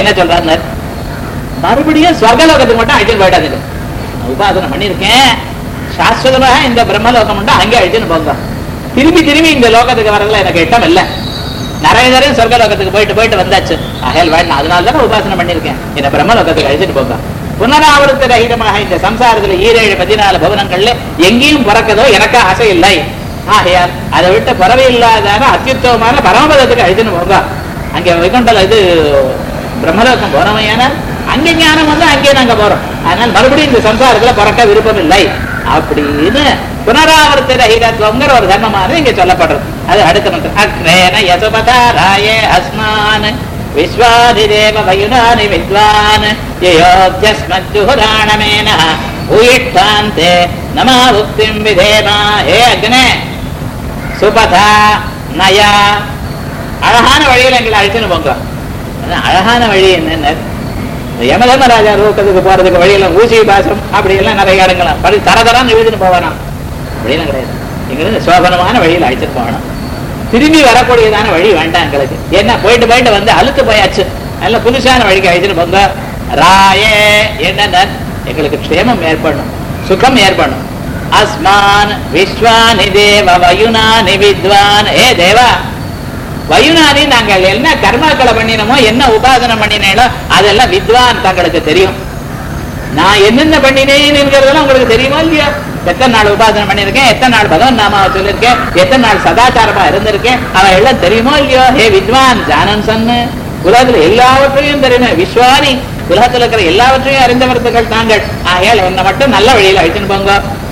என்ன சொல்றாரு மறுபடியும் ஸ்வர்கலோகத்துக்கு மட்டும் அழைச்சிட்டு போயிட்டாங்க உபாசனை பண்ணியிருக்கேன் சாஸ்வதமாக இந்த பிரம்மலோகம் மட்டும் அங்கே அழைச்சின்னு போங்க திரும்பி திரும்பி இந்த லோகத்துக்கு வரதுல எனக்கு இஷ்டம் இல்லை நிறைய தடவை சொர்க்கலோகத்துக்கு போயிட்டு போயிட்டு வந்தாச்சு அகல் வேணும் அதனால தானே உபாசனை பண்ணியிருக்கேன் இந்த பிரம்மலோகத்துக்கு அழைச்சிட்டு போங்க புனராவர்த்த ரகிதமாக இந்த சம்சாரத்துல ஈரேழு பதினாலு பவனங்கள்ல எங்கேயும் பிறக்கதோ எனக்கு ஆசை இல்லை ஆகையால் அதை விட்டு பறவை இல்லாதான அத்தியுத்தவமான பரமபதத்துக்கு அழைச்சின்னு போங்க அங்கே வைகுண்டல இது பிரம்மலோகம் போனவையான அங்கே ஞானம் வந்து அங்கே நாங்க போறோம் அதனால மறுபடியும் இந்த சம்சாரத்துல பிறக்க விருப்பம் இல்லை அப்படின்னு புனராவர்த்த ரஹிதத்துவங்கிற ஒரு தர்மமானது இங்க சொல்லப்படுறது அது அடுத்த மந்திரம் அக்ரேன யசபதா ராயே அஸ்மான் விஸ்வாதிதேவ வயுனானி வித்வான் யயோத்யஸ்மஜுஹுராணமேன உயிஷ்டாந்தே நமா உக்திம் விதேமா ஹே அக்னே சுபதா நயா அழகான வழியில் எங்களை அழைச்சுன்னு போங்க அதான் அழகான வழி என்னென்ன யமதர்மராஜா ரூக்கத்துக்கு போறதுக்கு வழியில ஊசி பாசம் அப்படி எல்லாம் நிறைய இடங்களாம் படி தரதரான்னு எழுதிட்டு போவானாம் அப்படிலாம் கிடையாது எங்களுக்கு சோபனமான வழியில் அழைச்சிட்டு போகணும் திரும்பி வரக்கூடியதான வழி வேண்டாம் எங்களுக்கு என்ன போயிட்டு போயிட்டு வந்து அழுத்து போயாச்சு நல்ல புதுசான வழிக்கு அழைச்சிட்டு போங்க ராயே என்ன எங்களுக்கு க்ஷேமம் ஏற்படணும் சுகம் ஏற்படணும் அஸ்மான் விஸ்வானி தேவ வயுனானி வித்வான் ஏ தேவா வயுனானி நாங்கள் என்ன கர்மாக்களை பண்ணினோமோ என்ன உபாசனம் பண்ணினேனோ அதெல்லாம் வித்வான் தங்களுக்கு தெரியும் நான் என்னென்ன பண்ணினேன் என்கிறதெல்லாம் உங்களுக்கு தெரியுமா இல்லையா எத்தனை நாள் உபாசனம் பண்ணியிருக்கேன் எத்தனை நாள் பகவன் நாமாவை சொல்லியிருக்கேன் எத்தனை நாள் சதாச்சாரமா இருந்திருக்கேன் அவன் எல்லாம் தெரியுமோ இல்லையோ ஹே வித்வான் ஜானன் சன்னு உலகத்துல எல்லாவற்றையும் தெரியுமே விஸ்வானி உலகத்துல இருக்கிற எல்லாவற்றையும் அறிந்தவர்கள் தாங்கள் ஆகையால் என்னை மட்டும் நல்ல வழியில அழைச்சுன்னு போங்க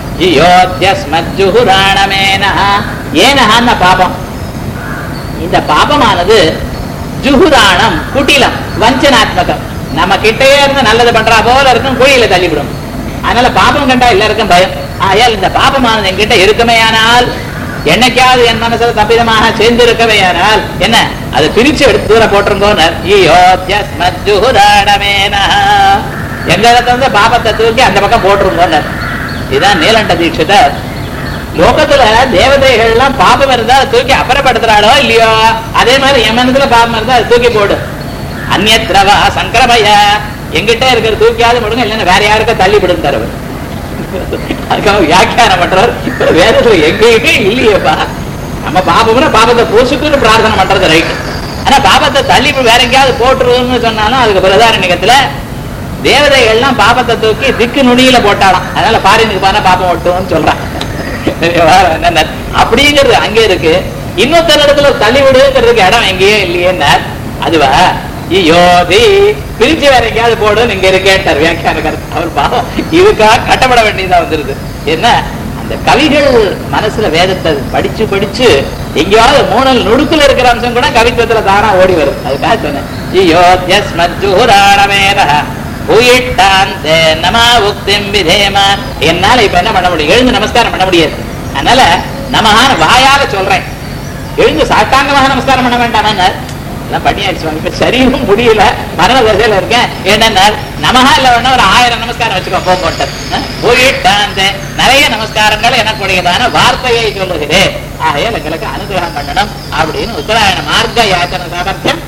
ஜியோத்யஸ்மஜுஹுராணமேனா ஏனஹான்னு பாபம் இந்த பாபமானது ஜுகுராணம் குட்டிலம் வஞ்சனாத்மகம் நம்ம கிட்டே இருந்து நல்லது பண்றா போல இருக்கும் குழியில தள்ளிவிடும் அதனால பாபம் கண்டா எல்லாருக்கும் பயம் ஆயால் இந்த பாபமானது என்கிட்ட இருக்குமேயானால் என்னைக்காவது என் மனசுல தப்பிதமாக சேர்ந்து இருக்கவேயானால் என்ன அதை பிரிச்சு எடுத்து தூர போட்டிருங்கோனர் எங்க இடத்துல இருந்து பாபத்தை தூக்கி அந்த பக்கம் போட்டிருங்கோனர் இதுதான் நீலண்ட தீட்சிதர் லோகத்துல தேவதைகள் எல்லாம் பாபம் இருந்தா அதை தூக்கி அப்புறப்படுத்துறாளோ இல்லையோ அதே மாதிரி என் மனசுல பாபம் இருந்தா அதை தூக்கி போடு அந்நியத்ரவா சங்கரபய எங்கிட்ட இருக்கிற தூக்கியாவது முடுங்க இல்லைன்னா வேற யாருக்கும் தள்ளி விடும் தரவர் அதுக்காக வியாக்கியானம் பண்றார் வேதத்துல எங்கேயுமே இல்லையேப்பா நம்ம பாபம்னா பாபத்தை பூசுக்குன்னு பிரார்த்தனை பண்றது ரைட் ஆனா பாபத்தை தள்ளி வேற எங்கேயாவது போட்டுருன்னு சொன்னாலும் அதுக்கு பிரதாரணிகத்துல தேவதைகள்லாம் பாபத்தை தூக்கி திக்கு நுனியில போட்டாலாம் அதனால பாரினுக்கு பாருங்க பாப்பம் ஒட்டும்னு சொல்றான் என்னென்ன அப்படிங்கிறது அங்கே இருக்கு இன்னொருத்தர் இடத்துல தள்ளி விடுங்கிறதுக்கு இடம் எங்கேயோ இல்லையேன்னா அதுவா யோதி பிரிச்சு வேற எங்கேயாவது போடுன்னு இங்க இருக்கேன்ட்டார் வியாக்கியானகர் அவர் பாவம் இதுக்கா கட்டப்பட வேண்டியதா வந்துருது என்ன அந்த கவிகள் மனசுல வேதத்தை படிச்சு படிச்சு எங்கேயாவது மூணல் நுடுக்குல இருக்கிற அம்சம் கூட கவித்துவத்துல தானா ஓடி வரும் அதுக்காக சொன்னேன் யோத்யஸ் மஜ்ஜூராணமேன உயிட்டாந்தே நமா உக்திம் விதேமா என்னால இப்ப என்ன பண்ண முடியும் எழுந்து நமஸ்காரம் பண்ண முடியாது அதனால நமஹான வாயால சொல்றேன் எழுந்து சாஷ்டாங்கமாக நமஸ்காரம் பண்ண வேண்டாம் எல்லாம் பண்ணியாச்சு சுவாமி. இப்ப சரீரம் முடியல மரண தசையில இருக்கேன் என்னன்னா நமஹா இல்ல வேணா ஒரு ஆயிரம் நமஸ்காரம் வச்சுக்கோ போட்டார் போயிட்டாந்தே நிறைய நமஸ்காரங்கள் எனக்குடையதான வார்த்தையை சொல்லுகிறேன் ஆகையால் எங்களுக்கு அனுகிரகம் பண்ணணும் அப்படின்னு உத்தராயண மார்க்க யாச்சன சாமர்த்தியம்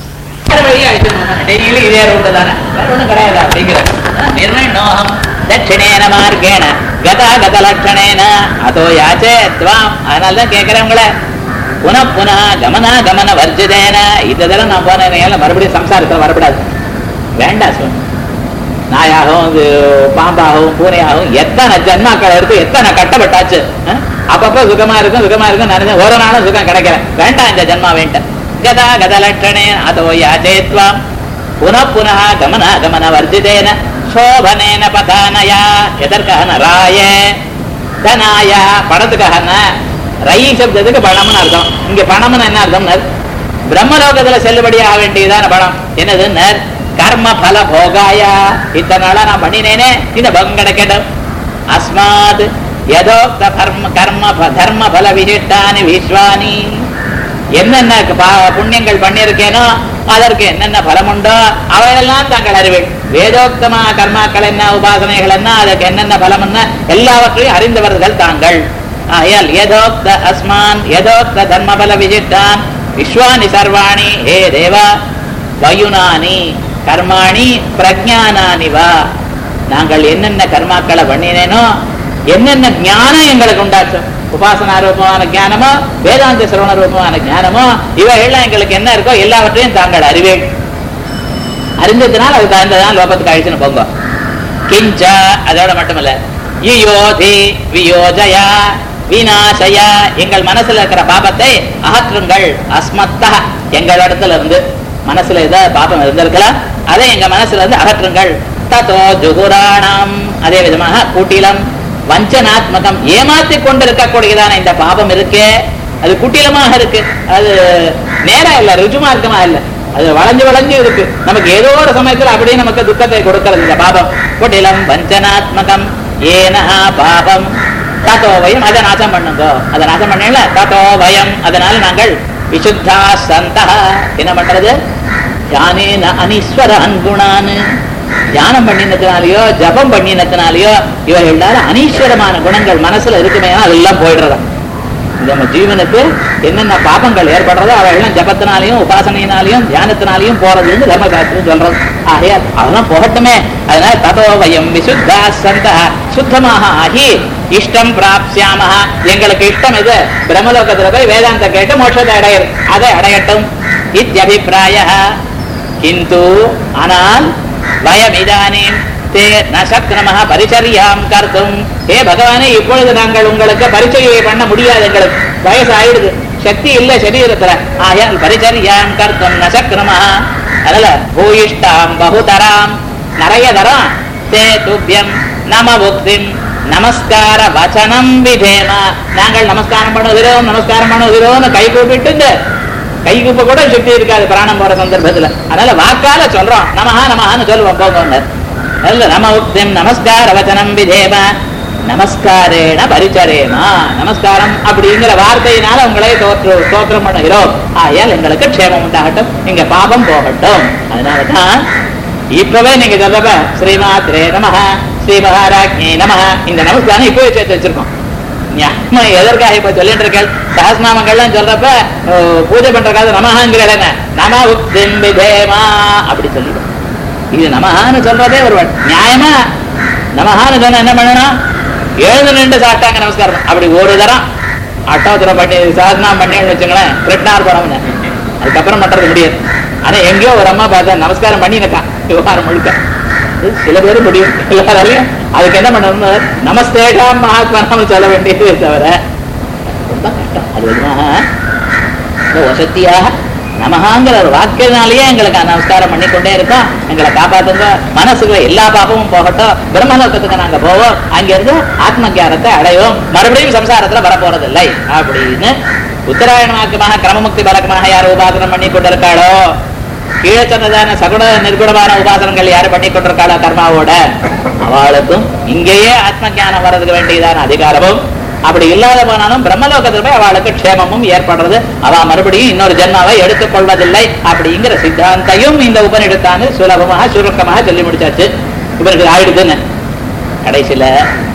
டெய்லி இதே ரோடு தானே வேற ஒண்ணும் கிடையாது அப்படிங்கிற நிர்ணயோகம் தட்சிணேன மார்க்கேன கதா கத லட்சணேன அதோ யாச்சே துவாம் அதனால தான் கேட்கிறேன் உங்களை புன புன கமனா கமன வர்ஜிதேன இந்த தடவை நான் போனேன் மறுபடியும் சம்சாரத்தில் வரக்கூடாது வேண்டாம் சுவாமி நாயாகவும் இது பாம்பாகவும் பூனையாகவும் எத்தனை ஜன்மாக்கள் இருக்கு எத்தனை கட்டப்பட்டாச்சு அஹ்? அப்பப்ப சுகமா இருக்கும் சுகமா இருக்கும் நினைச்ச ஒரு நாளும் சுகம் கிடைக்கல வேண்டாம் இந்த ஜன்மா வேண்டாம் கதா கதலட்சணே அதோ யாஜேத்வாம் புன புனः கமன கமன வர்ஜிதேன சோபனேன பதானயா எதற்காக ராய தனாய பணத்துக்காக ரை சப்தத்துக்கு பணம்னு அர்த்தம் இங்க பணம்னு என்ன அர்த்தம்னா பிரம்மலோகத்துல செல்லுபடியாக வேண்டியதான பணம் என்னதுன்னு கர்ம பல போகாயா இத்தனை நாளா நான் பண்ணினேனே இந்த பங்கம் கிடைக்கட்டும் அஸ்மாத் யதோக்த கர்ம கர்ம ப- தர்ம பல விசிஷ்டானி விஸ்வானி என்னென்ன பா- புண்ணியங்கள் பண்ணியிருக்கேனோ அதற்கு என்னென்ன பலம் உண்டோ அவையெல்லாம் தாங்கள் அறிவேன் வேதோக்தமா கர்மாக்கள் என்ன உபாசனைகள் என்ன அதற்கு என்னென்ன பலம் என்ன எல்லாவற்றையும் அறிந்தவர்கள் தாங்கள் ஆயால் யதோக்த அஸ்மான் யதோக்த தர்மபல விசிஷ்டான் விஸ்வானி சர்வாணி ஹே தேவா வயுனானி கர்மாணி பிரஜானானிவா நாங்கள் என்னென்ன கர்மாக்களை பண்ணினேனோ என்னென்ன ஞானம் எங்களுக்கு உண்டாச்சோ உபாசனா ரூபமான ஞானமோ வேதாந்த சிரவண ரூபமான ஞானமோ இவைகள்லாம் எங்களுக்கு என்ன இருக்கோ எல்லாவற்றையும் தாங்கள் அறிவேன் அறிந்ததுனால் அது தகுந்ததான் லோகத்துக்கு அழிச்சுன்னு போங்க கிஞ்ச அதோட மட்டுமல்ல யுயோதி வியோஜயா விநாசயா எங்கள் மனசுல இருக்கிற பாபத்தை அகற்றுங்கள் அஸ்மத்தா எங்கள் இடத்துல இருந்து மனசுல ஏதாவது பாபம் இருந்திருக்கலாம் அதை எங்க மனசுல இருந்து அகற்றுங்கள் ததோ ஜுகுராணம் அதே விதமாக கூட்டிலம் வஞ்சனாத்மகம் ஏமாத்தி கொண்டிருக்கக்கூடியதான இந்த பாபம் இருக்கே அது குட்டிலமாக இருக்கு அது நேரா இல்ல ருஜுமார்க்கமா இல்ல அது வளைஞ்சு வளைஞ்சு இருக்கு நமக்கு ஏதோ ஒரு சமயத்துல அப்படியே நமக்கு துக்கத்தை கொடுக்கிறது இந்த பாபம் குட்டிலம் வஞ்சனாத்மகம் ஏனஹா பாபம் தத்தோ வயம் அதை நாசம் பண்ணுங்க அதை நாசம் பண்ணல தத்தோ வயம் அதனால நாங்கள் விசுத்தா சந்தா என்ன பண்றது யானேன அனீஸ்வர அங்குணான்னு தியானம் பண்ணினதுனாலயோ ஜபம் பண்ணினதுனாலயோ இவை எல்லாரும் அனீஸ்வரமான குணங்கள் மனசுல இருக்குமே அதெல்லாம் போயிடுறதா நம்ம ஜீவனுக்கு என்னென்ன பாபங்கள் ஏற்படுறதோ அவையெல்லாம் ஜபத்தினாலையும் உபாசனையினாலையும் தியானத்தினாலையும் போறதுன்னு தர்மசாஸ்திரம் சொல்றது ஆகையால் அதெல்லாம் போகட்டுமே அதனால ததோ வயம் விசுத்தா சந்தா சுத்தமாக ஆகி இஷ்டம் பிராப்சியாம எங்களுக்கு இஷ்டம் இது பிரம்மலோகத்துல போய் வேதாந்த கேட்டு மோட்சத்தை அடையிறது அதை அடையட்டும் இத்தியபிப்பிராய கிந்து ஆனால் வயம் இதானீம் தே ந சக்னமஹ பரிச்சரியாம் கர்த்தும் ஏ பகவானே இப்பொழுது நாங்கள் உங்களுக்கு பரிச்சரியை பண்ண முடியாது எங்களுக்கு வயசு ஆயிடுது சக்தி இல்ல சரீரத்துல ஆயால் பரிச்சரியாம் கர்த்தும் ந சக்னமஹ அதனால பூயிஷ்டாம் பகுதராம் நிறைய தரம் தே துப்பியம் நம புக்திம் நமஸ்கார வச்சனம் விதேம நாங்கள் நமஸ்காரம் பண்ணுகிறோம் நமஸ்காரம் பண்ணுகிறோம்னு கை கூப்பிட்டு கை கூப்ப கூட சக்தி இருக்காது பிராணம் போற சந்தர்ப்பத்துல அதனால வாக்கால சொல்றோம் நமஹா நமஹான்னு சொல்லுவோம் போங்க அல்ல நம உக்திம் நமஸ்கார வச்சனம் விதேம நமஸ்காரேன பரிச்சரேமா நமஸ்காரம் அப்படிங்கிற வார்த்தையினால உங்களை தோற்று தோற்றம் பண்ணுகிறோம் ஆயால் எங்களுக்கு க்ஷேமம் உண்டாகட்டும் எங்க பாபம் போகட்டும் அதனாலதான் இப்பவே நீங்க சொல்றப்ப ஸ்ரீமாத்ரே நமஹ ஸ்ரீ மகாராஜ்ஞி நமஹ இந்த நமஸ்காரம் இப்பவே சேர்த்து வச்சிருக்கோம் ஞாபகம் எதற்காக இப்ப சொல்லிட்டு இருக்கேன் சஹஸ்நாமங்கள்லாம் சொல்றப்ப அஹ், பூஜை பண்றக்காக நமஹாங்கிற இடம் நம உக்திம் விதேமா அப்படி சொல்லிடும் இது நமஹான்னு சொல்றதே ஒரு வழி. நியாயமா நமஹான்னு சொன்னா என்ன பண்ணணும் எழுந்து நின்று சாப்பிட்டாங்க நமஸ்காரம் அப்படி ஒரு தரம் அட்டாவத்துல பண்ணி சாதனா பண்ணி வச்சுங்களேன் கிருஷ்ணார்பணம்னு அதுக்கப்புறம் பண்றது முடியாது ஆனா எங்கேயோ ஒரு அம்மா பார்த்தா நமஸ்காரம் பண்ணினக்கா விவகாரம் முழுக்க இது சில பேர் முடியும் எல்லாராலையும் அதுக்கு என்ன பண்ணணும்னு நமஸ்தேஷாம் மகாத்மானம் சொல்ல வேண்டியது தவிர ரொம்ப கஷ்டம் அது விதமாக இந்த வசத்தியாக நமகாங்கிற ஒரு வாக்கியனாலேயே எங்களுக்கு நமஸ்காரம் பண்ணிக்கொண்டே இருக்கோம் எங்களை காப்பாத்துங்க மனசுக்குள்ள எல்லா பாபமும் போகட்டும் பிரம்மலோகத்துக்கு நாங்க போவோம் அங்கிருந்து ஆத்ம ஞானத்தை அடைவோம் மறுபடியும் சம்சாரத்துல வரப்போறதில்லை அப்படின்னு உத்தராயண வாக்கியமாக கிரமமுக்தி பலகமாக யார் உபாசனம் பண்ணி கொண்டிருக்காளோ கீழே சொன்னதான சகுண நிர்குணமான உபாசனங்கள் யாரு பண்ணி கொண்டிருக்காளோ கர்மாவோட அவளுக்கும் இங்கேயே ஆத்ம ஞானம் வர்றதுக்கு வேண்டியதான அதிகாரமும் அப்படி இல்லாத போனாலும் பிரம்மலோகத்தில் போய் அவளுக்கு க்ஷேமமும் ஏற்படுறது அவ மறுபடியும் இன்னொரு ஜென்மாவை எடுத்துக் கொள்வதில்லை அப்படிங்கிற சித்தாந்தையும் இந்த உபநிடத்தானு சுலபமாக சுருக்கமாக சொல்லி முடிச்சாச்சு இவருக்கு ஆயிடுதுன்னு கடைசியில